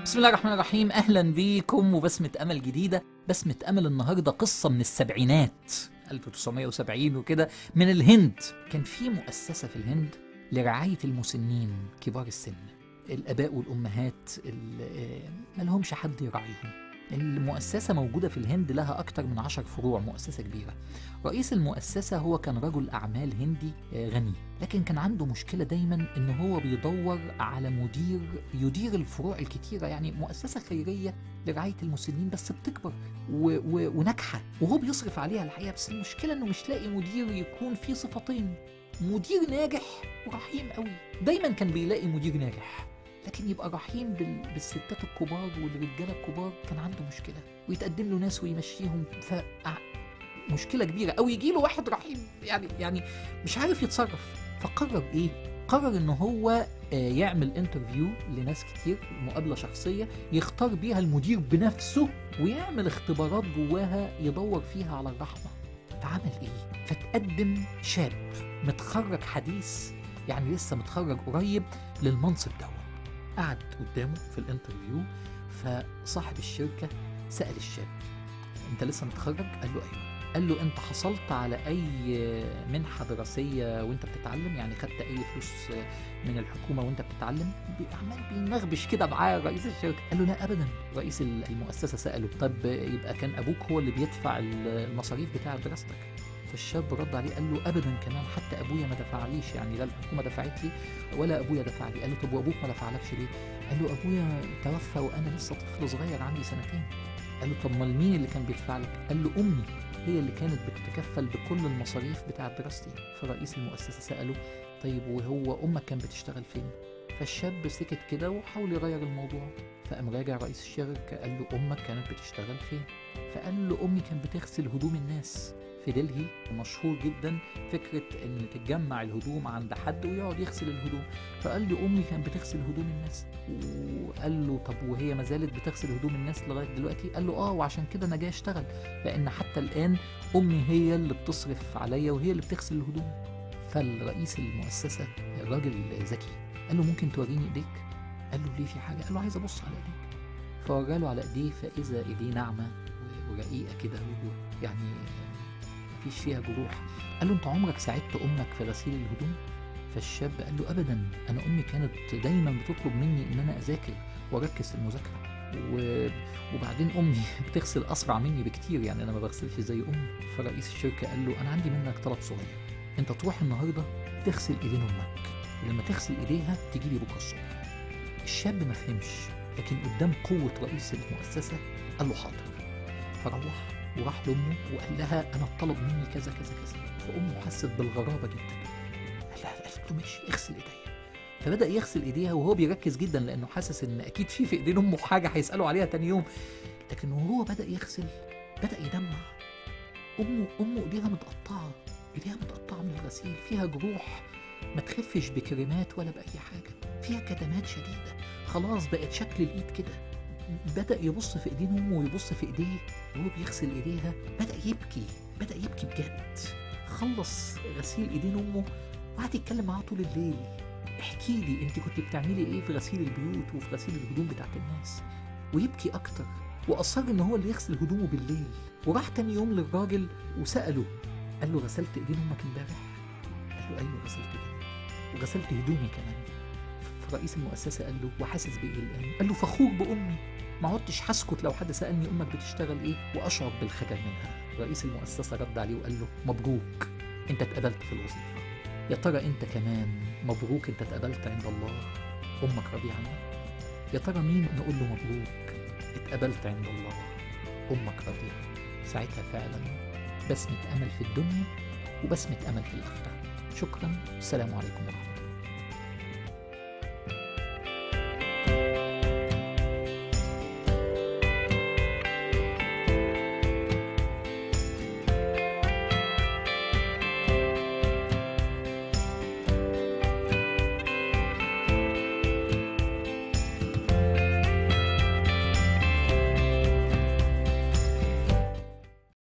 بسم الله الرحمن الرحيم اهلا بيكم وبسمة امل جديدة بسمة امل النهاردة قصة من السبعينات 1970 وكده من الهند كان في مؤسسة في الهند لرعاية المسنين كبار السن الاباء والامهات اللي ملهمش حد يراعيهم المؤسسة موجودة في الهند لها أكتر من عشر فروع مؤسسة كبيرة رئيس المؤسسة هو كان رجل أعمال هندي آه، غني لكن كان عنده مشكلة دايما إن هو بيدور على مدير يدير الفروع الكتيرة يعني مؤسسة خيرية لرعاية المسنين بس بتكبر و... و... وناجحة وهو بيصرف عليها الحقيقة بس المشكلة إنه مش لاقي مدير يكون فيه صفتين مدير ناجح ورحيم قوي دايما كان بيلاقي مدير ناجح لكن يبقى رحيم بال... بالستات الكبار والرجاله الكبار كان عنده مشكله ويتقدم له ناس ويمشيهم ف مشكله كبيره او يجي له واحد رحيم يعني يعني مش عارف يتصرف فقرر ايه قرر ان هو آه، يعمل انترفيو لناس كتير مقابله شخصيه يختار بيها المدير بنفسه ويعمل اختبارات جواها يدور فيها على الرحمه فعمل ايه فتقدم شاب متخرج حديث يعني لسه متخرج قريب للمنصب دوت قعد قدامه في الانترفيو فصاحب الشركة سأل الشاب انت لسه متخرج؟ قال له ايوه قال له انت حصلت على اي منحة دراسية وانت بتتعلم يعني خدت اي فلوس من الحكومة وانت بتتعلم بي- عمال بينغبش كده معاه رئيس الشركة قال له لا ابدا رئيس المؤسسة سأله طب يبقى كان ابوك هو اللي بيدفع المصاريف بتاع دراستك فالشاب رد عليه قال له ابدا كمان حتى ابويا ما دفعليش يعني لا الحكومه دفعت لي ولا ابويا دفع لي قال له طب وابوك ما دفعلكش ليه قال له ابويا توفى وانا لسه طفل صغير عندي سنتين قال له طب امال مين اللي كان بيدفع لك قال له امي هي اللي كانت بتتكفل بكل المصاريف بتاعه دراستي فرئيس المؤسسه ساله طيب وهو امك كان بتشتغل فين فالشاب سكت كده وحاول يغير الموضوع فقام راجع رئيس الشركه قال له امك كانت بتشتغل فين فقال له امي كانت بتغسل هدوم الناس في دلهي مشهور جدا فكرة ان تتجمع الهدوم عند حد ويقعد يغسل الهدوم فقال له امي كانت بتغسل هدوم الناس وقال له طب وهي ما زالت بتغسل هدوم الناس لغاية دلوقتي قال له اه وعشان كده انا جاي اشتغل لان حتى الان امي هي اللي بتصرف عليا وهي اللي بتغسل الهدوم فالرئيس المؤسسة الراجل ذكي قال له ممكن توريني ايديك قال له ليه في حاجة قال له عايز ابص على ايديك فوراله على ايديه فاذا ايديه ناعمة ورقيقة كده يعني مفيش فيها جروح قال له انت عمرك ساعدت امك في غسيل الهدوم فالشاب قال له ابدا انا امي كانت دايما بتطلب مني ان انا اذاكر واركز في المذاكره و... وبعدين امي بتغسل اسرع مني بكتير يعني انا ما بغسلش زي امي فرئيس الشركه قال له انا عندي منك طلب صغير انت تروح النهارده تغسل ايدين امك ولما تغسل ايديها تيجي لي بكره الصبح الشاب ما فهمش لكن قدام قوه رئيس المؤسسه قال له حاضر فروح وراح لامه وقال لها انا اتطلب مني كذا كذا كذا فامه حست بالغرابه جدا قال لها قالت له ماشي اغسل ايديا فبدا يغسل ايديها وهو بيركز جدا لانه حاسس ان اكيد في في ايدين امه حاجه هيسالوا عليها تاني يوم لكن وهو بدا يغسل بدا يدمع امه امه ايديها متقطعه ايديها متقطعه من الغسيل فيها جروح ما تخفش بكريمات ولا باي حاجه فيها كدمات شديده خلاص بقت شكل الايد كده بدا يبص في ايدين امه ويبص في ايديه وهو بيغسل ايديها بدا يبكي بدا يبكي بجد خلص غسيل ايدين امه وقعد يتكلم معاها طول الليل احكي لي انت كنت بتعملي ايه في غسيل البيوت وفي غسيل الهدوم بتاعت الناس ويبكي اكتر واصر ان هو اللي يغسل هدومه بالليل وراح تاني يوم للراجل وساله قال له غسلت ايدين امك امبارح قال له ايوه غسلت ايدين وغسلت هدومي كمان فرئيس المؤسسه قال له وحاسس بايه الان قال له فخور بامي ما عدتش هسكت لو حد سالني امك بتشتغل ايه واشعر بالخجل منها رئيس المؤسسه رد عليه وقال له مبروك انت اتقبلت في الوظيفه يا ترى انت كمان مبروك انت اتقبلت عند الله امك راضيه عنك يا ترى مين نقول له مبروك اتقبلت عند الله امك راضيه ساعتها فعلا بسمه امل في الدنيا وبسمه امل في الاخره شكرا السلام عليكم ورحمه الله